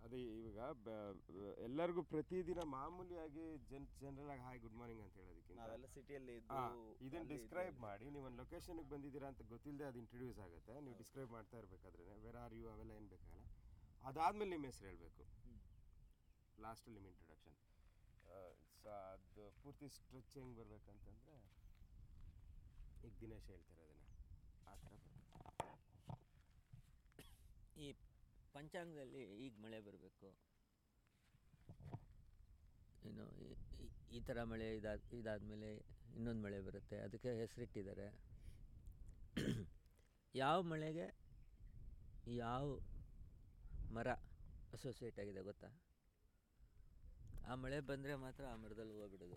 ಅದೇ ಇವಾಗ ಬ- ಬ- ಎಲ್ಲರಿಗೂ ಪ್ರತಿದಿನ ಮಾಮೂಲಿಯಾಗಿ ಜನ್ ಜನರಲ್ ಆಗಿ ಹಾಯ್ ಗುಡ್ ಮಾರ್ನಿಂಗ್ ಅಂತ ಹೇಳೋದಕ್ಕಿಂತ ನಾವೆಲ್ಲ ಸಿಟಿಯಲ್ಲಿ ಇದ್ದು ಹಾ, ಇದನ್ನ ಅಲ್ಲಿ ಡಿಸ್ಕ್ರೈಬ್ ಇದ್ದು- ಮಾಡಿ ನೀವು ಒಂದು ಲೊಕೇಶನ್ಗೆ ಬಂದಿದ್ದೀರಾ ಅಂತ ಗೊತ್ತಿಲ್ಲದೆ ಅದು ಇಂಟ್ರೊಡ್ಯೂಸ್ ಆಗುತ್ತೆ ನೀವು ಡಿಸ್ಕ್ರೈಬ್ ಮಾಡ್ತಾ ಇರಬೇಕಾದ್ರೆ ವೆರ್ ಆರ್ ಯು ಅವೆಲ್ಲ ಏನು ಬೇಕಾಗಲ್ಲ ಅದಾದ್ಮೇಲೆ ನಿಮ್ಮ ಹೆಸರು ಹೇಳಬೇಕು ಹ್ಮ್. ಲಾಸ್ಟಲ್ಲಿ ನಿಮ್ಮ ಇಂಟ್ರೊಡಕ್ಷನ್ ಸೊ ಅದು ಪೂರ್ತಿ ಸ್ಟ್ರೆಚ್ ಹೆಂಗೆ ಬರ್ಬೇಕಂತಂದರೆ ಈಗ ದಿನೇಶ್ ಹೇಳ್ತಾರೆ ಅದನ್ನು ಆ ಥರ ಬರ್ಬೇಕು ಈ ಪಂಚಾಂಗದಲ್ಲಿ ಈಗ ಮಳೆ ಬರಬೇಕು ಇನ್ನು ಈ- ಈ- ಈ ಥರ ಮಳೆ ಇದಾದ ಇದಾದಮೇಲೆ ಇನ್ನೊಂದು ಮಳೆ ಬರುತ್ತೆ ಅದಕ್ಕೆ ಹೆಸರಿಟ್ಟಿದ್ದಾರೆ ಯಾವ ಮಳೆಗೆ ಯಾವ ಮರ ಅಸೋಸಿಯೇಟ್ ಆಗಿದೆ ಗೊತ್ತಾ ಆ ಮಳೆ ಬಂದರೆ ಮಾತ್ರ ಆ ಮರದಲ್ಲಿ ಹೂವು ಬಿಡೋದು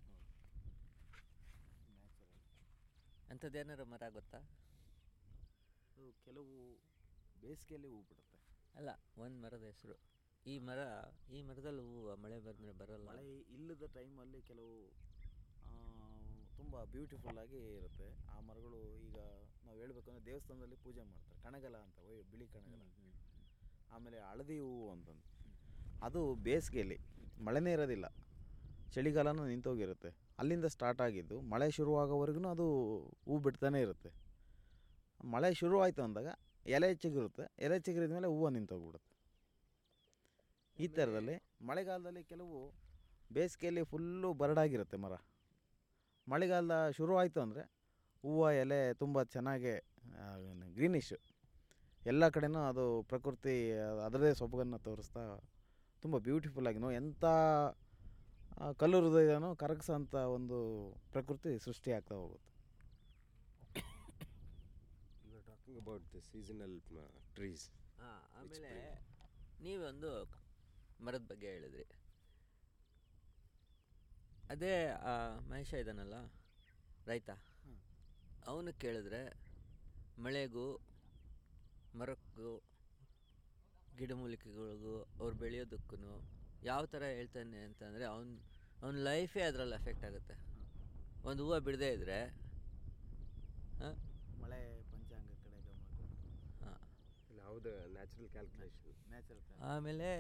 Natural. ಅಂಥದ್ದೇನಾರು ಮರ ಗೊತ್ತಾ ಅದು ಕೆಲವು ಬೇಸಿಗೆಯಲ್ಲಿ ಹೂ ಬಿಡುತ್ತೆ ಅಲ್ಲ ಒಂದು ಮರದ ಹೆಸರು ಈ ಮರ ಈ ಮರದಲ್ಲಿ ಹೂವು ಮಳೆ ಬಂದರೆ ಬರಲ್ಲ ಮಳೆ ಇಲ್ಲದ ಟೈಮಲ್ಲಿ ಕೆಲವು ಆ, ತುಂಬ ಬ್ಯೂಟಿಫುಲ್ ಆಗಿ ಇರುತ್ತೆ ಆ ಮರಗಳು ಈಗ ನಾವು ಹೇಳ್ಬೇಕಂದ್ರೆ ದೇವಸ್ಥಾನದಲ್ಲಿ ಪೂಜೆ ಮಾಡ್ತಾರೆ ಕಣಗಲ ಅಂತ ಒಯ್- ಬಿಳಿ ಕಣಗಲ ಹ್ಮ್, ಹ್ಮ್, ಹ್ಮ್. ಆಮೇಲೆ ಹಳದಿ ಹೂವು ಅಂತಂದು ಅದು ಬೇಸಿಗೆಯಲ್ಲಿ ಮಳೆನೇ ಇರೋದಿಲ್ಲ ಚಳಿಗಾಲನೂ ನಿಂತೋಗಿರುತ್ತೆ ಅಲ್ಲಿಂದ ಸ್ಟಾರ್ಟ್ ಆಗಿದ್ದು ಮಳೆ ಶುರುವಾಗೋವರೆಗೂ ಅದು ಹೂ ಬಿಡ್ತಾನೆ ಇರುತ್ತೆ ಮಳೆ ಶುರು ಆಯಿತು ಅಂದಾಗ ಎಲೆ ಚಿಗುರುತ್ತೆ ಎಲೆ ಚಿಗುರಿದ ಮೇಲೆ ಹೂವು ನಿಂತೋಗ್ಬಿಡುತ್ತೆ ಈ ಥರದಲ್ಲಿ ಮಳೆಗಾಲದಲ್ಲಿ ಕೆಲವು ಬೇಸಿಗೆಯಲ್ಲಿ ಫುಲ್ಲು ಬರಡಾಗಿರುತ್ತೆ ಮರ ಮಳೆಗಾಲ ಶುರು ಆಯಿತು ಅಂದರೆ ಹೂವು ಎಲೆ ತುಂಬ ಚೆನ್ನಾಗಿ ಗ್ರೀನಿಶ್ ಎಲ್ಲ ಕಡೆನೂ ಅದು ಪ್ರಕೃತಿ ಅದರದೇ ಸೊಬಗನ್ನು ತೋರಿಸ್ತಾ ತುಂಬ ಬ್ಯೂಟಿಫುಲ್ ಆಗಿ ನೋ ಎಂಥ ಆ, ಕಲ್ಲು ಹೃದಯನೂ ಕರಗಿಸೋಂಥ ಒಂದು ಪ್ರಕೃತಿ ಸೃಷ್ಟಿ ಆಗ್ತಾ ಹೋಗುತ್ತೆ you are talking about the seasonal trees ಹಾಂ ಆಮೇಲೆ ನೀವೊಂದು ಮರದ ಬಗ್ಗೆ ಹೇಳಿದ್ರಿ ಅದೇ ಆ ಮಹೇಶ ಇದ್ದಾನಲ್ಲ ರೈತ ಹ್ಮ್. ಅವನು ಕೇಳಿದ್ರೆ ಮಳೆಗೂ ಮರಕ್ಕೂ ಗಿಡಮೂಲಿಕೆಗಳಿಗೂ ಅವ್ರು ಬೆಳೆಯೋದಕ್ಕೂ ಯಾವ ಥರ ಹೇಳ್ತಾನೆ ಅಂತಂದರೆ ಅವ್ನ ಅವ್ನ ಲೈಫೇ ಅದರಲ್ಲಿ ಎಫೆಕ್ಟ್ ಆಗುತ್ತೆ ಒಂದು ಹೂವು ಬಿಡದೇ ಇದ್ದರೆ ಹಾಂ ಮಳೆ ಪಂಚಾಂಗ ಕಡೆ ಗಮನ ಕೊಟ್ಟು ಹಾಂ ಹೌದು ನ್ಯಾಚುರಲ್ ಕ್ಯಾಲ್ಕುಲೇಷನ್ ನ್ಯಾಚುರಲ್ ಆಮೇಲೆ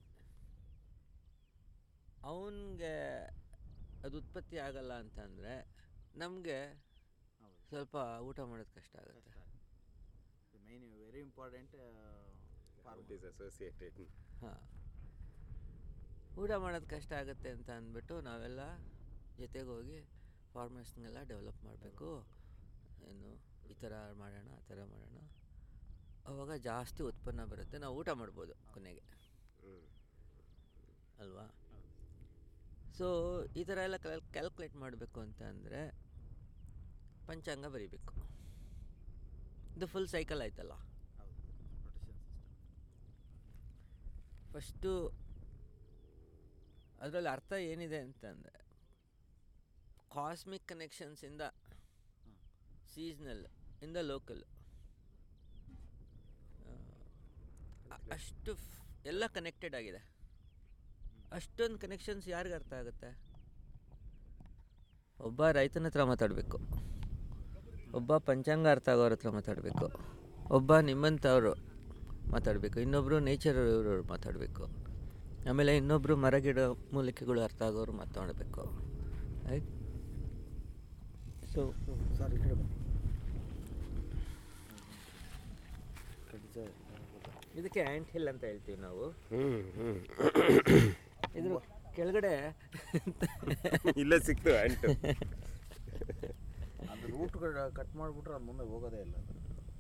ಅವನಿಗೆ ಅದು ಉತ್ಪತ್ತಿ ಆಗಲ್ಲ ಅಂತಂದರೆ ನಮಗೆ ಹೌದು ಸ್ವಲ್ಪ ಊಟ ಮಾಡೋದು ಕಷ್ಟ ಆಗುತ್ತೆ main very important it is associated ಹಾಂ ಊಟ ಮಾಡೋದು ಕಷ್ಟ ಆಗುತ್ತೆ ಅಂತ ಅಂದ್ಬಿಟ್ಟು ನಾವೆಲ್ಲ ಜೊತೆಗೆ ಹೋಗಿ ಫಾರ್ಮರ್ಸ್ನೆಲ್ಲ ಡೆವಲಪ್ ಮಾಡಬೇಕು ಏನು ಈ ಥರ ಮಾಡೋಣ ಆ ಥರ ಮಾಡೋಣ ಅವಾಗ ಜಾಸ್ತಿ ಉತ್ಪನ್ನ ಬರುತ್ತೆ ನಾವು ಊಟ ಮಾಡ್ಬೋದು ಕೊನೆಗೆ ಅಲ್ವಾ ಸೊ ಈ ಥರ ಎಲ್ಲ ಕ್ಯಾಲ್ ಕ್ಯಾಲ್ಕುಲೇಟ್ ಮಾಡಬೇಕು ಅಂತ ಅಂದರೆ ಪಂಚಾಂಗ ಬರೀಬೇಕು ಇದು ಫುಲ್ ಸೈಕಲ್ ಆಯ್ತಲ್ಲ ಹೌದು ಪ್ರೊಟೆಕ್ಷನ್ ಸಿಸ್ಟಮ್ ಫಸ್ಟು ಅದರಲ್ಲಿ ಅರ್ಥ ಏನಿದೆ ಅಂತಂದರೆ ಕಾಸ್ಮಿಕ್ ಕನೆಕ್ಷನ್ಸಿಂದ ಹಾಂ ಸೀಸ್ನಲ್ ಇಂದ ಲೋಕಲ್ ಅಷ್ಟು ಫ್- ಎಲ್ಲ ಕನೆಕ್ಟೆಡ್ ಆಗಿದೆ ಅಷ್ಟೊಂದು ಕನೆಕ್ಷನ್ಸ್ ಯಾರಿಗೆ ಅರ್ಥ ಆಗುತ್ತೆ ಒಬ್ಬ ರೈತನ ಹತ್ರ ಮಾತಾಡಬೇಕು ಒಬ್ಬ ಪಂಚಾಂಗ ಅರ್ಥ ಆಗೋರ ಹತ್ರ ಮಾತಾಡಬೇಕು ಒಬ್ಬ ನಿಮ್ಮಂಥವ್ರು ಮಾತಾಡಬೇಕು ಇನ್ನೊಬ್ಬರು ನೇಚರ್ ಇವರು ಮಾತಾಡಬೇಕು ಆಮೇಲೆ ಇನ್ನೊಬ್ಬರು ಮರಗಿಡ ಮೂಲಿಕೆಗಳು ಅರ್ಥ ಆಗೋರು ಮಾತಾಡಬೇಕು ಆಯ್ತು ಸೊ ಸರ್ ಈ ಕಡೆ ಬನ್ನಿ ಖಂಡಿತ ಗೊತ್ತಾ? ಇದಕ್ಕೆ ಆ್ಯಂಟ್ ಹಿಲ್ ಅಂತ ಹೇಳ್ತೀವಿ ನಾವು ಹ್ಮ್ ಹ್ಮ್ ಇದ್ರ ಕೆಳಗಡೆ ಇಲ್ಲೇ ಸಿಕ್ತು ಅಂಟು ಅದು ರೂಟ್ ಕಟ್ ಮಾಡಿಬಿಟ್ರೆ ಅದು ಮುಂದೆ ಹೋಗೋದೇ ಇಲ್ಲ ಅದು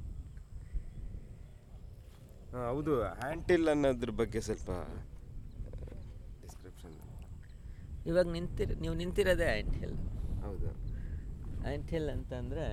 ಹೌದು ಹ್ಯಾಂಟಿಲ್ ಅನ್ನೋದ್ರ ಬಗ್ಗೆ ಸ್ವಲ್ಪ ಡಿಸ್ಕ್ರಿಪ್ಷನ್ ಇವಾಗ ನಿಂತಿರ ನೀವು ನಿಂತಿರೋದೇ ಆ್ಯಂಟ್ ಹಿಲ್ ಹೌದು ಆ್ಯಂಟ್ ಹಿಲ್ ಅಂತಂದರೆ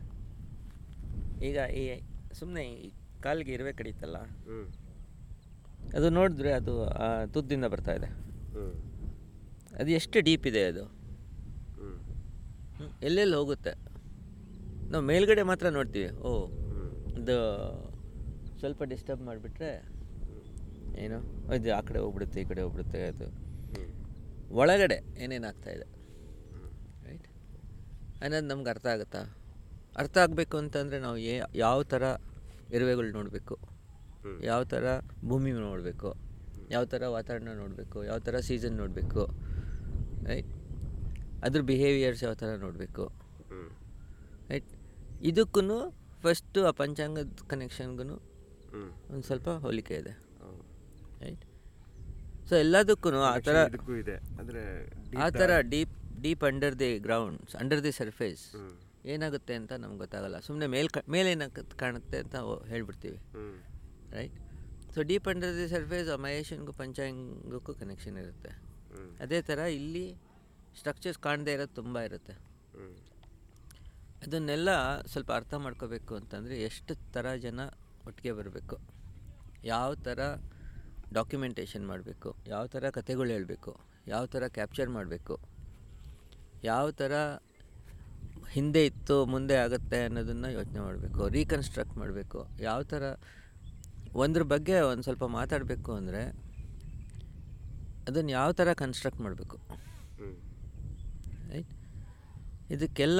ಈಗ ಈ ಸುಮ್ಮನೆ ಈ ಕಾಲಿಗೆ ಇರುವೆ ಕಡಿತಲ್ಲ ಹ್ಮ್ ಅದು ನೋಡಿದ್ರೆ ಅದು ಆ ತುದ್ದಿಂದ ಬರ್ತಾ ಇದೆ ಹ್ಮ್ ಅದು ಎಷ್ಟು ಡೀಪ್ ಇದೆ ಅದು ಹ್ಮ್ ಹ್ಮ್, ಎಲ್ಲೆಲ್ಲಿ ಹೋಗುತ್ತೆ ನಾವು ಮೇಲ್ಗಡೆ ಮಾತ್ರ ನೋಡ್ತೀವಿ ಓ ಹ್ಮ್ ಇದು ಸ್ವಲ್ಪ ಡಿಸ್ಟರ್ಬ್ ಮಾಡಿಬಿಟ್ರೆ ಏನು ಇದು ಆ ಕಡೆ ಹೋಗ್ಬಿಡುತ್ತೆ ಈ ಕಡೆ ಹೋಗ್ಬಿಡುತ್ತೆ ಅದು ಹ್ಮ್ ಒಳಗಡೆ ಏನೇನಾಗ್ತಾ ಇದೆ ರೈಟ್ ಅನ್ನೋದು ನಮ್ಗೆ ಅರ್ಥ ಆಗುತ್ತಾ ಅರ್ಥ ಆಗಬೇಕು ಅಂತಂದರೆ ನಾವು ಏ ಯಾವ ಥರ ಇರುವೆಗಳು ನೋಡಬೇಕು ಹ್ಮ್. ಯಾವ ಥರ ಭೂಮಿ ನೋಡಬೇಕು ಹ್ಮ್ ಯಾವ ಥರ ವಾತಾವರಣ ನೋಡಬೇಕು ಯಾವ ಥರ ಸೀಸನ್ ನೋಡಬೇಕು ರೈಟ್ ಅದ್ರ ಬಿಹೇವಿಯರ್ಸ್ ಯಾವ ಥರ ನೋಡಬೇಕು ಹ್ಞೂ ರೈಟ್ ಇದಕ್ಕೂ ಫಸ್ಟು ಆ ಪಂಚಾಂಗದ ಕನೆಕ್ಷನ್ಗೂ ಹ್ಞೂ ಒಂದು ಸ್ವಲ್ಪ ಹೋಲಿಕೆ ಇದೆ ಹೌದು ರೈಟ್ ಸೊ ಎಲ್ಲದಕ್ಕೂ ಆ ಥರ Actually ಇದಕ್ಕೂ ಇದೆ ಅಂದರೆ ಆ ಥರ deep deep under the grounds under the surface ಹ್ಞೂ ಏನಾಗುತ್ತೆ ಅಂತ ನಮ್ಗೆ ಗೊತ್ತಾಗಲ್ಲ ಸುಮ್ಮನೆ ಮೇಲ್ ಕ ಮೇಲೆ ಏನಾಗುತ್ತೆ ಕಾಣುತ್ತೆ ಅಂತ ಓ- ಹೇಳ್ಬಿಡ್ತೀವಿ ಹ್ಞೂ right so deep under the surface ಆ ಮಹೇಶನ್ಗೂ ಪಂಚಾಂಗಕ್ಕೂ ಕನೆಕ್ಷನ್ ಇರುತ್ತೆ ಹ್ಞೂ ಅದೇ ಥರ ಇಲ್ಲಿ ಸ್ಟ್ರಕ್ಚರ್ಸ್ ಕಾಣದೇ ಇರೋದು ತುಂಬ ಇರುತ್ತೆ ಹ್ಞೂ ಅದನ್ನೆಲ್ಲ ಸ್ವಲ್ಪ ಅರ್ಥ ಮಾಡ್ಕೋಬೇಕು ಅಂತಂದರೆ ಎಷ್ಟು ಥರ ಜನ ಒಟ್ಟಿಗೆ ಬರಬೇಕು ಯಾವ ಥರ ಡಾಕ್ಯುಮೆಂಟೇಷನ್ ಮಾಡಬೇಕು ಯಾವ ಥರ ಕತೆಗಳು ಹೇಳಬೇಕು ಯಾವ ಥರ ಕ್ಯಾಪ್ಚರ್ ಮಾಡಬೇಕು ಯಾವ ಥರ ಹಿಂದೆ ಇತ್ತು ಮುಂದೆ ಆಗುತ್ತೆ ಅನ್ನೋದನ್ನು ಯೋಚನೆ ಮಾಡಬೇಕು ರೀಕನ್ಸ್ಟ್ರಕ್ಟ್ ಮಾಡಬೇಕು ಯಾವ ಥರ ಒಂದ್ರ ಬಗ್ಗೆ ಒಂದು ಸ್ವಲ್ಪ ಮಾತಾಡಬೇಕು ಅಂದರೆ ಅದನ್ನು ಯಾವ ಥರ ಕನ್ಸ್ಟ್ರಕ್ಟ್ ಮಾಡಬೇಕು ಹ್ಞೂ ರೈಟ್ ಇದಕ್ಕೆಲ್ಲ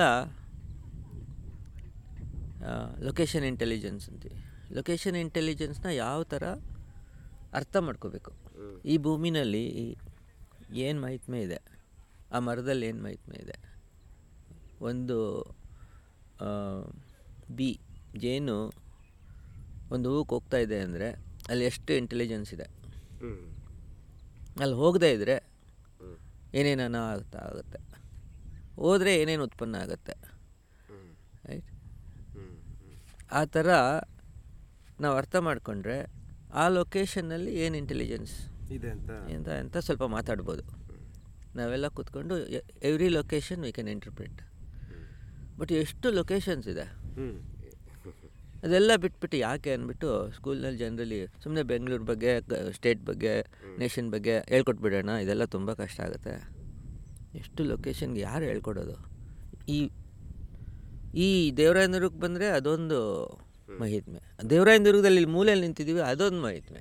ಲೊಕೇಶನ್ ಇಂಟೆಲಿಜೆನ್ಸ್ ಅಂತೀವಿ ಲೊಕೇಶನ್ ಇಂಟೆಲಿಜೆನ್ಸ್ನ ಯಾವ ಥರ ಅರ್ಥ ಮಾಡ್ಕೋಬೇಕು ಹ್ಮ್. ಈ ಭೂಮಿನಲ್ಲಿ ಏನು ಮಹಿತ್ಮೆ ಇದೆ ಆ ಮರದಲ್ಲಿ ಏನು ಮಹಿತ್ಮೆ ಇದೆ ಒಂದು ಆ, ಬಿ ಜೇನು ಒಂದು ಹೂಕ್ಕೆ ಹೋಗ್ತಾ ಇದೆ ಅಂದರೆ ಅಲ್ಲಿ ಎಷ್ಟು ಇಂಟೆಲಿಜೆನ್ಸ್ ಇದೆ ಹ್ಞೂ ಅಲ್ಲಿ ಹೋಗದೇ ಇದ್ದರೆ ಹ್ಞೂ ಏನೇನ ಆಗ್ತಾ ಆಗುತ್ತೆ ಹೋದರೆ ಏನೇನು ಉತ್ಪನ್ನ ಆಗುತ್ತೆ ಹ್ಞೂ ರೈಟ್ ಹ್ಞೂ ಹ್ಞೂ ಆ ಥರ ನಾವು ಅರ್ಥ ಮಾಡಿಕೊಂಡ್ರೆ ಆ ಲೊಕೇಶನ್ನಲ್ಲಿ ಏನು ಇಂಟೆಲಿಜೆನ್ಸ್ ಇದೆ ಅಂತ ಅಂತ ಅಂತ ಸ್ವಲ್ಪ ಮಾತಾಡ್ಬೋದು ನಾವೆಲ್ಲ ಕೂತ್ಕೊಂಡು every location we can interpret but ಎಷ್ಟು ಲೊಕೇಶನ್ಸ್ ಇದೆ ಹ್ಞೂ ಅದೆಲ್ಲ ಬಿಟ್ಬಿಟ್ಟು ಯಾಕೆ ಅಂದ್ಬಿಟ್ಟು ಸ್ಕೂಲ್ನಲ್ಲಿ ಜನರಲಿ ಸುಮ್ಮನೆ ಬೆಂಗಳೂರು ಬಗ್ಗೆ ಸ್ಟೇಟ್ ಬಗ್ಗೆ ನೇಷನ್ ಬಗ್ಗೆ ಹೇಳ್ಕೊಟ್ಬಿಡೋಣ ಇದೆಲ್ಲ ತುಂಬ ಕಷ್ಟ ಆಗುತ್ತೆ ಎಷ್ಟು ಲೊಕೇಶನ್ಗೆ ಯಾರು ಹೇಳ್ಕೊಡೋದು ಈ ಈ ದೇವರಾಯನದುರ್ಗಕ್ಕೆ ಬಂದರೆ ಅದೊಂದು ಮಹಿತ್ಮೆ ದೇವರಾಯನದುರ್ಗದಲ್ಲಿ ಇಲ್ಲಿ ಮೂಲೆಯಲ್ಲಿ ನಿಂತಿದ್ದೀವಿ ಅದೊಂದು ಮಹಿತ್ಮೆ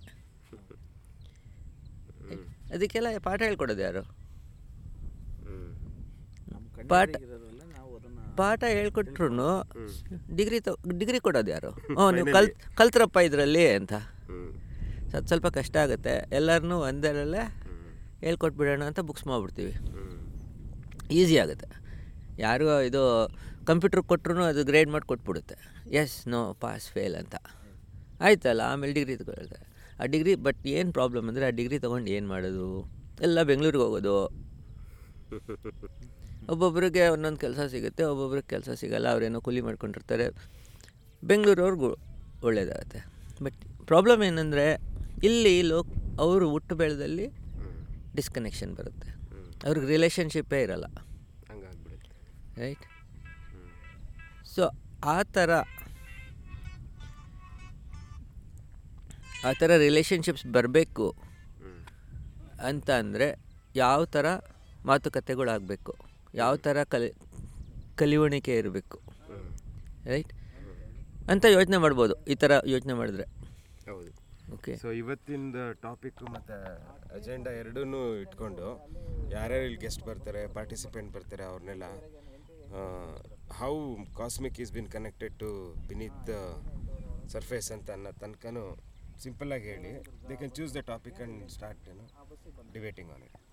ಅದಕ್ಕೆಲ್ಲ ಪಾಠ ಹೇಳ್ಕೊಡೋದು ಯಾರು ಹ್ಞೂ ನಮ್ಮ ಪಾಠ ಕಣ್ಣಿಗಿರೋದ್ರಲ್ಲ ನಾವು ಅದನ್ನು ಪಾಠ ಹೇಳ್ಕೊಟ್ರು ಡಿಗ್ರಿ ತ ಡಿಗ್ರಿ ಕೊಡೋದು ಯಾರು ಹ್ಞೂ ನೀವು ಕಲ್ ಕಲ್ತ್ರಪ್ಪ ಇದರಲ್ಲಿ ಅಂತ ಹ್ಞೂ ಸೊ ಅದು ಸ್ವಲ್ಪ ಕಷ್ಟ ಆಗುತ್ತೆ ಎಲ್ಲರನ್ನೂ ಒಂದರಲ್ಲೇ ಹ್ಞೂ ಹೇಳ್ಕೊಟ್ಬಿಡೋಣ ಅಂತ ಬುಕ್ಸ್ ಮಾಡಿಬಿಡ್ತೀವಿ ಹ್ಞೂ ಈಸಿ ಆಗುತ್ತೆ ಯಾರು ಇದು ಕಂಪ್ಯೂಟ್ರ್ ಕೊಟ್ಟರು ಅದು ಗ್ರೇಡ್ ಮಾಡಿ ಕೊಟ್ಬಿಡುತ್ತೆ ಎಸ್ ನೋ ಪಾಸ್ ಫೇಲ್ ಅಂತ ಆಯ್ತಲ್ಲ ಆಮೇಲೆ ಡಿಗ್ರಿ ತಗೊಳ್ತಾರೆ ಆ ಡಿಗ್ರಿ ಬಟ್ ಏನು ಪ್ರಾಬ್ಲಮ್ ಅಂದರೆ ಆ ಡಿಗ್ರಿ ತೊಗೊಂಡು ಏನು ಮಾಡೋದು ಎಲ್ಲ ಬೆಂಗಳೂರಿಗೆ ಹೋಗೋದು ಒಬ್ಬೊಬ್ರಿಗೆ ಒಂದೊಂದು ಕೆಲಸ ಸಿಗುತ್ತೆ ಒಬ್ಬೊಬ್ರಿಗೆ ಕೆಲಸ ಸಿಗಲ್ಲ ಅವರೇನೋ ಕೂಲಿ ಮಾಡ್ಕೊಂಡಿರ್ತಾರೆ ಬೆಂಗಳೂರವ್ರಿಗೂ ಒಳ್ಳೇದಾಗತ್ತೆ ಬಟ್ ಪ್ರಾಬ್ಲಮ್ ಏನಂದರೆ ಇಲ್ಲಿ ಲೋಕ್ ಅವರು ಹುಟ್ಟು ಬೆಳೆದಲ್ಲಿ ಡಿಸ್ಕನೆಕ್ಷನ್ ಬರುತ್ತೆ ಅವ್ರಿಗೆ ರಿಲೇಷನ್ಶಿಪ್ಪೇ ಇರಲ್ಲ ಹಂಗಾಗ್ಬಿಡುತ್ತೆ ರೈಟ್ ಹ್ಞೂ ಸೊ ಆ ಥರ ಆ ಥರ ರಿಲೇಷನ್ಶಿಪ್ಸ್ ಬರಬೇಕು ಹ್ಞೂ ಅಂತ ಅಂದರೆ ಯಾವ ಥರ ಮಾತುಕತೆಗಳಾಗಬೇಕು ಯಾವ ಥರ ಕಲಿ ಕಲಿವಣಿಕೆ ಇರಬೇಕು ಹ್ಞೂ ರೈಟ್ ಅಂತ ಯೋಚನೆ ಮಾಡ್ಬೋದು ಈ ಥರ ಯೋಚನೆ ಮಾಡಿದ್ರೆ ಹೌದು ಓಕೆ ಸೊ ಇವತ್ತಿಂದ ಟಾಪಿಕ್ಕು ಮತ್ತು ಅಜೆಂಡಾ ಎರಡೂ ಇಟ್ಕೊಂಡು ಯಾರ್ಯಾರು ಇಲ್ಲಿ ಗೆಸ್ಟ್ ಬರ್ತಾರೆ ಪಾರ್ಟಿಸಿಪೆಂಟ್ ಬರ್ತಾರೆ ಅವ್ರನ್ನೆಲ್ಲ how cosmic is been connected to beneath the surface ಅಂತ ಅನ್ನೋ ತನಕನೂ ಸಿಂಪಲ್ಲಾಗಿ ಹೇಳಿ they can choose the topic and start ಏನು debating on it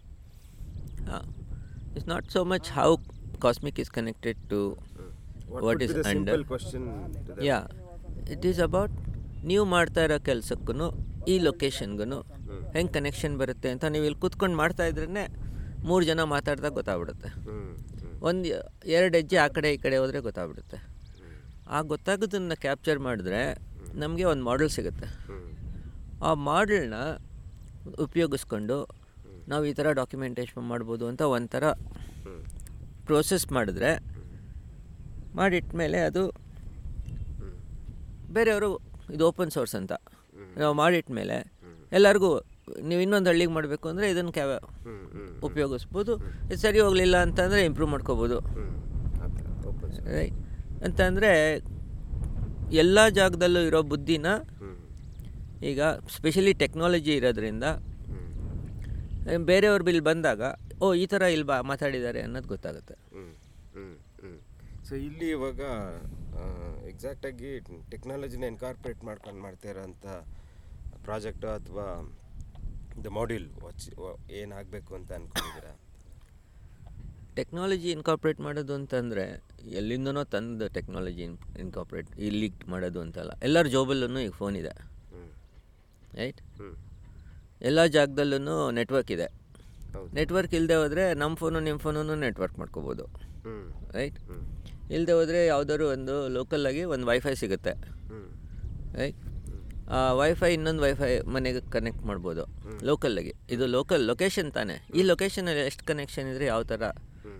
it's not so much how cosmic is connected to what is under simple question yeah it is about ನೀವು ಮಾಡ್ತಾ ಇರೋ ಕೆಲಸಕ್ಕೂ ಈ ಲೊಕೇಶನ್ಗೂ ಹೆಂಗೆ ಕನೆಕ್ಷನ್ ಬರುತ್ತೆ ಅಂತ ನೀವು ಇಲ್ಲಿ ಕೂತ್ಕೊಂಡು ಮಾಡ್ತಾ ಇದ್ರೇ ಮೂರು ಜನ ಮಾತಾಡ್ದಾಗ ಗೊತ್ತಾಗ್ಬಿಡುತ್ತೆ ಹ್ಞೂ ಹ್ಞೂ ಒಂದು ಎರಡು ಹೆಜ್ಜೆ ಆ ಕಡೆ ಈ ಕಡೆ ಹೋದರೆ ಗೊತ್ತಾಗ್ಬಿಡುತ್ತೆ ಆ ಗೊತ್ತಾಗೋದನ್ನು ಕ್ಯಾಪ್ಚರ್ ಮಾಡಿದ್ರೆ ನಮಗೆ ಒಂದು ಮಾಡೆಲ್ ಸಿಗುತ್ತೆ ಹ್ಞೂ ಆ ಮಾಡೆಲ್ನ ಉಪಯೋಗಿಸ್ಕೊಂಡು ನಾವು ಈ ಥರ ಡಾಕ್ಯುಮೆಂಟೇಷನ್ ಮಾಡ್ಬೋದು ಅಂತ ಒಂಥರ ಹ್ಞೂ ಪ್ರೋಸೆಸ್ ಮಾಡಿದ್ರೆ ಮಾಡಿಟ್ಮೇಲೆ ಅದು ಬೇರೆಯವರು ಇದು ಓಪನ್ ಸೋರ್ಸ್ ಅಂತ ನಾವು ಮಾಡಿಟ್ಮೇಲೆ ಎಲ್ಲರಿಗೂ ನೀವು ಇನ್ನೊಂದು ಹಳ್ಳಿಗೆ ಮಾಡಬೇಕು ಅಂದರೆ ಇದನ್ನು ಕ್ಯಾ ಹ್ಞೂ ಹ್ಞೂ ಉಪಯೋಗಿಸ್ಬೋದು ಇದು ಸರಿ ಹೋಗಲಿಲ್ಲ ಅಂತಂದರೆ ಇಂಪ್ರೂವ್ ಮಾಡ್ಕೋಬೋದು ಹ್ಞೂ ಆ ಥರ ಓಪನ್ ರೈಟ್ ಅಂತಂದರೆ ಎಲ್ಲ ಜಾಗದಲ್ಲೂ ಇರೋ ಬುದ್ಧಿನ ಹ್ಞೂ ಈಗ ಸ್ಪೆಷಲಿ ಟೆಕ್ನಾಲಜಿ ಇರೋದ್ರಿಂದ ಹ್ಞೂ ಬೇರೆಯವ್ರು ಇಲ್ಲಿ ಬಂದಾಗ ಓ ಈ ಥರ ಇಲ್ಲಿ ಬಾ ಮಾತಾಡಿದ್ದಾರೆ ಅನ್ನೋದು ಗೊತ್ತಾಗುತ್ತೆ ಹ್ಞೂ ಹ್ಞೂ ಹ್ಞೂ ಸೊ ಇಲ್ಲಿ ಇವಾಗ ಎಕ್ಸಾಕ್ಟಾಗಿ ಟೆಕ್ನಾಲಜಿನ ಇನ್ಕಾರ್ಪೊರೇಟ್ ಮಾಡ್ಕೊಂಡು ಮಾಡ್ತಾ ಇರೋಂಥ ಪ್ರಾಜೆಕ್ಟು ಅಥವಾ ದ ಮಾಡ್ಯೂಲ್ ವಾಚ್ ಏನಾಗಬೇಕು ಅಂತ ಅನ್ಕೊಂಡಿದ್ದೀರಾ ಟೆಕ್ನಾಲಜಿ ಇನ್ಕಾರ್ಪ್ರೇಟ್ ಮಾಡೋದು ಅಂತಂದರೆ ಎಲ್ಲಿಂದನೋ ತಂದು ಟೆಕ್ನಾಲಜಿ ಇನ್ಕಾರ್ಪ್ರೇಟ್ ಇಲ್ಲಿ ಮಾಡೋದು ಅಂತಲ್ಲ ಎಲ್ಲರ ಜೋಬಲ್ಲೂ ಈಗ ಫೋನ್ ಇದೆ ಹ್ಞೂ ರೈಟ್ ಹ್ಞೂ ಎಲ್ಲ ಜಾಗದಲ್ಲೂ ನೆಟ್ವರ್ಕ್ ಇದೆ ಹೌದು ನೆಟ್ವರ್ಕ್ ಇಲ್ಲದೆ ಹೋದರೆ ನಮ್ಮ ಫೋನು ನಿಮ್ಮ ಫೋನೂ ನೆಟ್ವರ್ಕ್ ಮಾಡ್ಕೋಬೋದು ಹ್ಞೂ ರೈಟ್ ಹ್ಞೂ ಇಲ್ಲದೆ ಹೋದರೆ ಯಾವುದಾದ್ರು ಒಂದು ಲೋಕಲ್ಲಾಗಿ ಒಂದು ವೈಫೈ ಸಿಗುತ್ತೆ ಹ್ಞೂ ರೈಟ್ ಆ ವೈಫೈ ಇನ್ನೊಂದು ವೈಫೈ ಮನೆಗೆ ಕನೆಕ್ಟ್ ಮಾಡ್ಬೋದು ಲೋಕಲ್ಲಾಗಿ ಇದು ಲೋಕಲ್ ಲೊಕೇಶನ್ ತಾನೇ ಈ ಲೊಕೇಶನಲ್ಲಿ ಎಷ್ಟು ಕನೆಕ್ಷನ್ ಇದ್ದರೆ ಯಾವ ಥರ ಹ್ಞೂ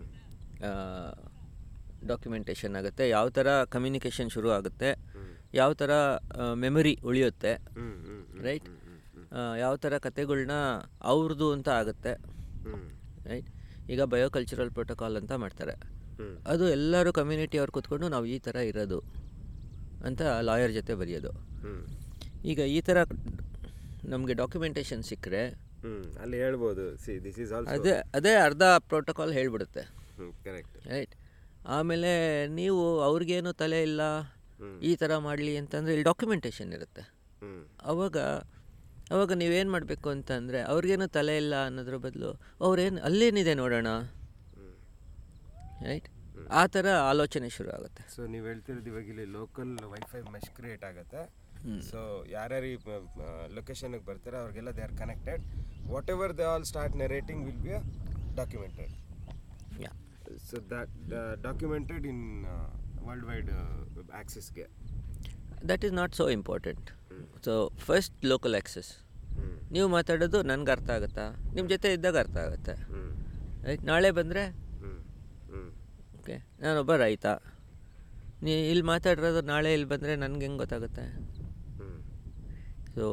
ಡಾಕ್ಯುಮೆಂಟೇಷನ್ ಆಗುತ್ತೆ ಯಾವ ಥರ ಕಮ್ಯುನಿಕೇಷನ್ ಶುರು ಆಗುತ್ತೆ ಹ್ಞೂ ಯಾವ ಥರ ಮೆಮೊರಿ ಉಳಿಯುತ್ತೆ ಹ್ಞೂ ಹ್ಞೂ ರೈಟ್ ಹ್ಞೂ ಯಾವ ಥರ ಕತೆಗಳ್ನ ಅವ್ರದ್ದು ಅಂತ ಆಗುತ್ತೆ ಹ್ಞೂ ರೈಟ್ ಈಗ ಬಯೋಕಲ್ಚರಲ್ ಪ್ರೋಟೋಕಾಲ್ ಅಂತ ಮಾಡ್ತಾರೆ ಹ್ಞೂ ಅದು ಎಲ್ಲರೂ ಕಮ್ಯುನಿಟಿ ಅವ್ರು ಕೂತ್ಕೊಂಡು ನಾವು ಈ ಥರ ಇರೋದು ಅಂತ ಲಾಯರ್ ಜೊತೆ ಬರೆಯೋದು ಹ್ಞೂ ಈಗ ಈ ಥರ ನಮಗೆ ಡಾಕ್ಯುಮೆಂಟೇಷನ್ ಸಿಕ್ಕರೆ ಹ್ಞೂ ಅಲ್ಲಿ ಹೇಳ್ಬೋದು ಸಿ ದಿಸ್ ಈಸ್ ಆಲ್ಸೋ ಅದೇ ಅದೇ ಅರ್ಧ ಪ್ರೋಟೋಕಾಲ್ ಹೇಳ್ಬಿಡುತ್ತೆ ಹ್ಞೂ ಕರೆಕ್ಟ್ ರೈಟ್ ಆಮೇಲೆ ನೀವು ಅವ್ರಿಗೇನು ತಲೆ ಇಲ್ಲ ಹ್ಮ್. ಈ ಥರ ಮಾಡಲಿ ಅಂತಂದರೆ ಇಲ್ಲಿ ಡಾಕ್ಯುಮೆಂಟೇಷನ್ ಇರುತ್ತೆ ಹ್ಞೂ ಅವಾಗ ಅವಾಗ ನೀವೇನು ಮಾಡಬೇಕು ಅಂತಂದರೆ ಅವ್ರಿಗೇನು ತಲೆ ಇಲ್ಲ ಅನ್ನೋದ್ರ ಬದಲು ಅವ್ರೇನು ಅಲ್ಲೇನಿದೆ ನೋಡೋಣ ಹ್ಞೂ ರೈಟ್ ಆ ಥರ ಆಲೋಚನೆ ಶುರು ಆಗುತ್ತೆ ಸೊ ನೀವು ಹೇಳ್ತಿರೋದು ಇವಾಗ ಇಲ್ಲಿ ಲೋಕಲ್ ವೈಫೈ ಮೆಶ್ ಕ್ರಿಯೇಟ್ ಆಗುತ್ತೆ ಸೊ ಯಾರ್ಯಾರು ಈ ಲೊಕೇಶನ್ಗೆ ಬರ್ತಾರೆ ಅವ್ರಿಗೆಲ್ಲ they are connected whatever they all start narrating will be documented yeah so that documented in world wide ಆಕ್ಸೆಸ್ಗೆ that is not so important so first local access ಹ್ಞೂ ನೀವು ಮಾತಾಡೋದು ನನಗೆ ಅರ್ಥ ಆಗುತ್ತಾ ನಿಮ್ಮ ಜೊತೆ ಇದ್ದಾಗ ಅರ್ಥ ಆಗುತ್ತೆ ಹ್ಞೂ ರೈಟ್ ನಾಳೆ ಬಂದರೆ ಹ್ಞೂ ಹ್ಞೂ ಓಕೆ ನಾನೊಬ್ಬ ರೈತ ನೀ ಇಲ್ಲಿ ಮಾತಾಡಿರೋದು ನಾಳೆ ಇಲ್ಲಿ ಬಂದರೆ ನನಗೆ ಹೆಂಗೆ ಗೊತ್ತಾಗುತ್ತೆ ಹ್ಞೂ ಸೊ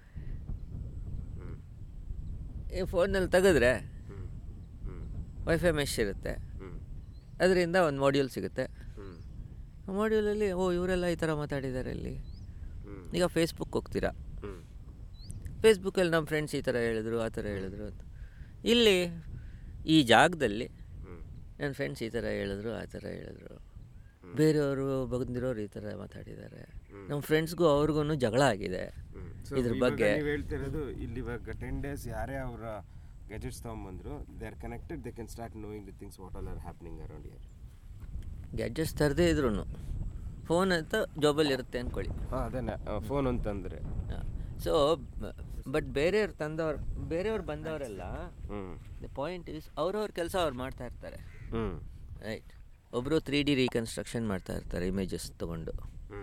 ಹ್ಞೂ ಈ ಫೋನಲ್ಲಿ ತೆಗೆದ್ರೆ ಹ್ಞೂ ಹ್ಞೂ ವೈಫೈ ಮೆಶ್ ಇರುತ್ತೆ ಹ್ಞೂ ಅದರಿಂದ ಒಂದು ಮಾಡ್ಯೂಲ್ ಸಿಗುತ್ತೆ ಹ್ಞೂ ಆ ಮಾಡ್ಯೂಲಲ್ಲಿ ಓ ಇವರೆಲ್ಲ ಈ ಥರ ಮಾತಾಡಿದ್ದಾರೆ ಇಲ್ಲಿ ಹ್ಞೂ ಈಗ ಫೇಸ್ಬುಕ್ ಹೋಗ್ತೀರಾ ಹ್ಞೂ ಫೇಸ್ಬುಕ್ಕಲ್ಲಿ ನಮ್ಮ ಫ್ರೆಂಡ್ಸ್ ಈ ಥರ ಹೇಳಿದ್ರು ಆ ಥರ ಹೇಳಿದ್ರು ಅಂತ ಇಲ್ಲಿ ಈ ಜಾಗದಲ್ಲಿ ಹ್ಞೂ ನನ್ನ ಫ್ರೆಂಡ್ಸ್ ಈ ಥರ ಹೇಳಿದ್ರು ಆ ಥರ ಹೇಳಿದ್ರು ಬೇರೆಯವರು ಬಂದಿರೋರು ಈ ಥರ ಮಾತಾಡಿದ್ದಾರೆ ನಮ್ಮ ಫ್ರೆಂಡ್ಸ್ಗೂ ಅವ್ರಿಗೂ ಜಗಳ ಆಗಿದೆ ಇದ್ರ ಬಗ್ಗೆ ನೀವು ಹೇಳ್ತಿರೋದು ಇಲ್ಲಿ ಇವಾಗ ಟೆನ್ ಡೇಸ್ ಯಾರೇ ಅವರ ಗೆಜೆಟ್ಸ್ ತೊಗೊಂಬಂದ್ರು they are connected they can start knowing the things what all are happening around here gadgets ತರದೇ ಇದ್ರು ಫೋನ್ ಅಂತ ಜಾಬಲ್ಲಿ ಇರುತ್ತೆ ಅಂದ್ಕೊಳ್ಳಿ ಹಾಂ ಅದೇನೆ ಫೋನ್ ಅಂತಂದರೆ ಸೊ ಬಟ್ ಬೇರೆಯವ್ರು ತಂದವ್ರು ಬೇರೆಯವ್ರು ಬಂದವರೆಲ್ಲ ಹ್ಞೂ ದ ಪಾಯಿಂಟ್ ಈಸ್ ಅವ್ರವ್ರ ಕೆಲಸ ಅವ್ರು ಮಾಡ್ತಾ ಇರ್ತಾರೆ ಹ್ಞೂ ರೈಟ್ ಒಬ್ಬರು ತ್ರೀ ಡಿ ರೀಕನ್ಸ್ಟ್ರಕ್ಷನ್ ಮಾಡ್ತಾ ಇರ್ತಾರೆ ಇಮೇಜಸ್ ತೊಗೊಂಡು ಹ್ಞೂ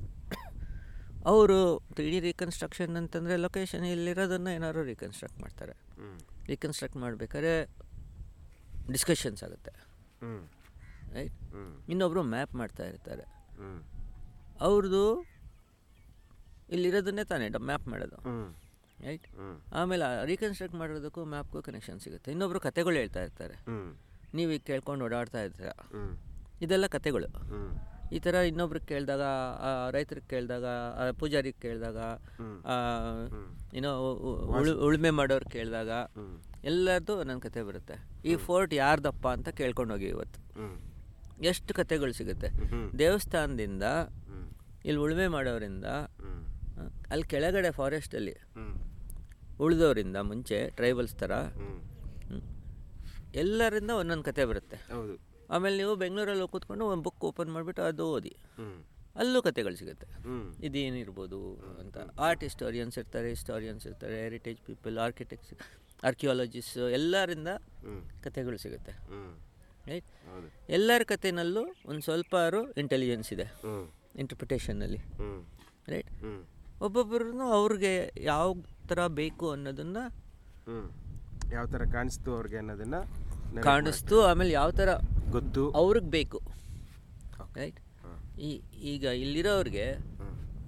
ಅವರು ತ್ರೀ ಡಿ ರೀಕನ್ಸ್ಟ್ರಕ್ಷನ್ ಅಂತಂದರೆ ಲೊಕೇಶನ್ ಇಲ್ಲಿರೋದನ್ನು ಏನಾದ್ರು ರೀಕನ್ಸ್ಟ್ರಕ್ಟ್ ಮಾಡ್ತಾರೆ ಹ್ಞೂ ರೀಕನ್ಸ್ಟ್ರಕ್ಟ್ ಮಾಡ್ಬೇಕಾದ್ರೆ ಡಿಸ್ಕಷನ್ಸ್ ಆಗುತ್ತೆ ಹ್ಞೂ ರೈಟ್ ಹ್ಞೂ ಇನ್ನೊಬ್ಬರು ಮ್ಯಾಪ್ ಮಾಡ್ತಾ ಇರ್ತಾರೆ ಹ್ಞೂ ಅವ್ರದ್ದು ಇಲ್ಲಿರೋದನ್ನೇ ತಾನೇ ಮ್ಯಾಪ್ ಮಾಡೋದು ಹ್ಞೂ ರೈಟ್ ಹ್ಞೂ ಆಮೇಲೆ ರೀಕನ್ಸ್ಟ್ರಕ್ಟ್ ಮಾಡೋದಕ್ಕೂ ಮ್ಯಾಪ್ಗೂ ಕನೆಕ್ಷನ್ ಸಿಗುತ್ತೆ ಇನ್ನೊಬ್ಬರು ಕತೆಗಳು ಹೇಳ್ತಾ ಇರ್ತಾರೆ ಹ್ಞೂ ನೀವು ಈಗ ಕೇಳ್ಕೊಂಡು ಓಡಾಡ್ತಾ ಇರ್ತೀರ ಹ್ಞೂ ಇದೆಲ್ಲ ಕತೆಗಳು ಹ್ಞೂ ಈ ಥರ ಇನ್ನೊಬ್ರಿಗೆ ಕೇಳಿದಾಗ ರೈತರಿಗೆ ಕೇಳಿದಾಗ ಪೂಜಾರಿಗೆ ಕೇಳಿದಾಗ ಹ್ಮ್. ಏನೋ ಉಳು ಉಳುಮೆ ಮಾಡೋರು ಕೇಳಿದಾಗ ಹ್ಞೂ ಎಲ್ಲರದ್ದು ನನ್ನ ಕತೆ ಬರುತ್ತೆ ಈ ಫೋರ್ಟ್ ಯಾರ್ದಪ್ಪ ಅಂತ ಕೇಳ್ಕೊಂಡು ಹೋಗಿ ಇವತ್ತು ಹ್ಞೂ ಎಷ್ಟು ಕತೆಗಳು ಸಿಗುತ್ತೆ ಹ್ಮ್. ದೇವಸ್ಥಾನದಿಂದ ಹ್ಞೂ ಇಲ್ಲಿ ಉಳುಮೆ ಮಾಡೋರಿಂದ ಹ್ಞೂ ಆ, ಅಲ್ಲಿ ಕೆಳಗಡೆ ಫಾರೆಸ್ಟಲ್ಲಿ ಹ್ಞೂ ಉಳಿದವರಿಂದ ಮುಂಚೆ ಟ್ರೈಬಲ್ಸ್ ಥರ ಹ್ಞೂ ಹ್ಮ್. ಎಲ್ಲರಿಂದ ಒಂದೊಂದು ಕತೆ ಬರುತ್ತೆ ಹೌದು ಆಮೇಲೆ ನೀವು ಬೆಂಗಳೂರಲ್ಲಿ ಹೋಗಿ ಕೂತ್ಕೊಂಡು ಒಂದು ಬುಕ್ ಓಪನ್ ಮಾಡಿಬಿಟ್ಟು ಅದು ಓದಿ ಹ್ಞೂ ಅಲ್ಲೂ ಕತೆಗಳು ಸಿಗುತ್ತೆ ಹ್ಞೂ ಇದೇನಿರ್ಬೋದು ಅಂತ ಆರ್ಟ್ ಹಿಸ್ಟೋರಿಯನ್ಸ್ ಇರ್ತಾರೆ ಹಿಸ್ಟೋರಿಯನ್ಸ್ ಇರ್ತಾರೆ ಹೆರಿಟೇಜ್ ಪೀಪಲ್ ಆರ್ಕಿಟೆಕ್ಟ್ಸ್ ಆರ್ಕಿಯಾಲಜಿಸ್ಟ್ ಎಲ್ಲರಿಂದ ಹ್ಞೂ ಕತೆಗಳು ಸಿಗುತ್ತೆ ಹ್ಞೂ ರೈಟ್ ಹೌದು ಎಲ್ಲರ ಕತೆನಲ್ಲೂ ಒಂದು ಸ್ವಲ್ಪ ಇಂಟೆಲಿಜೆನ್ಸ್ ಇದೆ ಹ್ಞೂ ಇಂಟರ್ಪ್ರಿಟೇಷನ್ನಲ್ಲಿ ಹ್ಞೂ ರೈಟ್ ಹ್ಞೂ ಒಬ್ಬೊಬ್ಬರು ಅವ್ರಿಗೆ ಯಾವ ಥರ ಬೇಕು ಅನ್ನೋದನ್ನು ಹ್ಞೂ ಯಾವ ಥರ ಕಾಣಿಸ್ತು ಅವ್ರಿಗೆ ಅನ್ನೋದನ್ನ narrate ಕಾಣಿಸ್ತು ಆಮೇಲೆ ಯಾವ ಥರ ಮಾಡಕ್ಕೆ ಗೊತ್ತು ಅವ್ರಿಗೆ ಬೇಕು ರೈಟ್ ಹಾಂ ಈ ಈಗ ಇಲ್ಲಿರೋರಿಗೆ ಹ್ಞೂ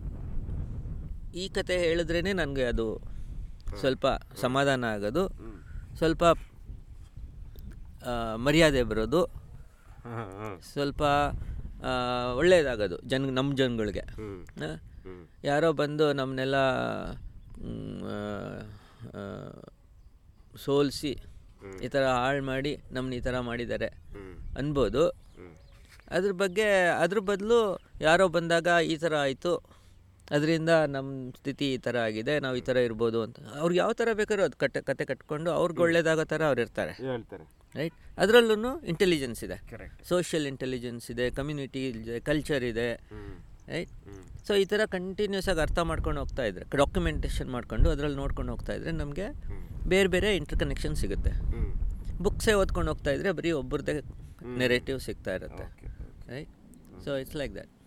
ಈ ಕತೆ ಹೇಳಿದ್ರೇ ನನಗೆ ಅದು ಸ್ವಲ್ಪ ಸಮಾಧಾನ ಆಗೋದು ಹ್ಞೂ ಸ್ವಲ್ಪ ಆ, ಮರ್ಯಾದೆ ಬರೋದು ಹಾಂ ಹಾಂ ಸ್ವಲ್ಪ ಆ, ಒಳ್ಳೆಯದಾಗೋದು ಜನ ನಮ್ಮ ಜನಗಳಿಗೆ ಹ್ಞೂ ಆ? ಹ್ಞೂ ಯಾರೋ ಬಂದು ನಮ್ಮನ್ನೆಲ್ಲ ಸೋಲಿಸಿ ಈ ಥರ ಹಾಳು ಮಾಡಿ ನಮ್ಮನ್ನ ಈ ಥರ ಮಾಡಿದ್ದಾರೆ ಹ್ಞೂ ಅನ್ಬೋದು ಹ್ಞೂ ಅದ್ರ ಬಗ್ಗೆ ಅದ್ರ ಬದಲು ಯಾರೋ ಬಂದಾಗ ಈ ಥರ ಆಯಿತು ಅದರಿಂದ ನಮ್ಮ ಸ್ಥಿತಿ ಈ ಥರ ಆಗಿದೆ ನಾವು ಈ ಥರ ಇರ್ಬೋದು ಅಂತ ಅವ್ರಿಗೆ ಯಾವ ಥರ ಬೇಕಾದ್ರೂ ಅದು ಕತೆ ಕತೆ ಕಟ್ಕೊಂಡು ಅವ್ರಿಗೆ ಒಳ್ಳೇದಾಗೋ ಥರ ಅವ್ರು ಇರ್ತಾರೆ ಹೇಳ್ತಾರೆ ರೈಟ್ ಅದರಲ್ಲೂ ಇಂಟೆಲಿಜೆನ್ಸ್ ಇದೆ ಕರೆಕ್ಟ್ ಸೋಷಿಯಲ್ ಇಂಟೆಲಿಜೆನ್ಸ್ ಇದೆ ಕಮ್ಯುನಿಟಿ ಇದೆ ಕಲ್ಚರ್ ಇದೆ ಹ್ಮ್ ರೈಟ್ ಹ್ಮ್ ಸೊ ಈ ಥರ ಕಂಟಿನ್ಯೂಸ್ ಆಗಿ ಅರ್ಥ ಮಾಡ್ಕೊಂಡು ಹೋಗ್ತಾ ಇದ್ರೆ ಡಾಕ್ಯುಮೆಂಟೇಷನ್ ಮಾಡ್ಕೊಂಡು ಅದರಲ್ಲಿ ನೋಡ್ಕೊಂಡು ಹೋಗ್ತಾ ಇದ್ರೆ ನಮಗೆ ಹ್ಮ್ ಬೇರೆ ಬೇರೆ ಇಂಟರ್ ಕನೆಕ್ಷನ್ ಸಿಗುತ್ತೆ ಹ್ಮ್ ಬುಕ್ಸೇ ಓದ್ಕೊಂಡು ಹೋಗ್ತಾ ಇದ್ರೆ ಬರೀ ಒಬ್ಬರದೇ ನೆರೇಟಿವ್ ಸಿಗ್ತಾ ಇರುತ್ತೆ okay right so it's like that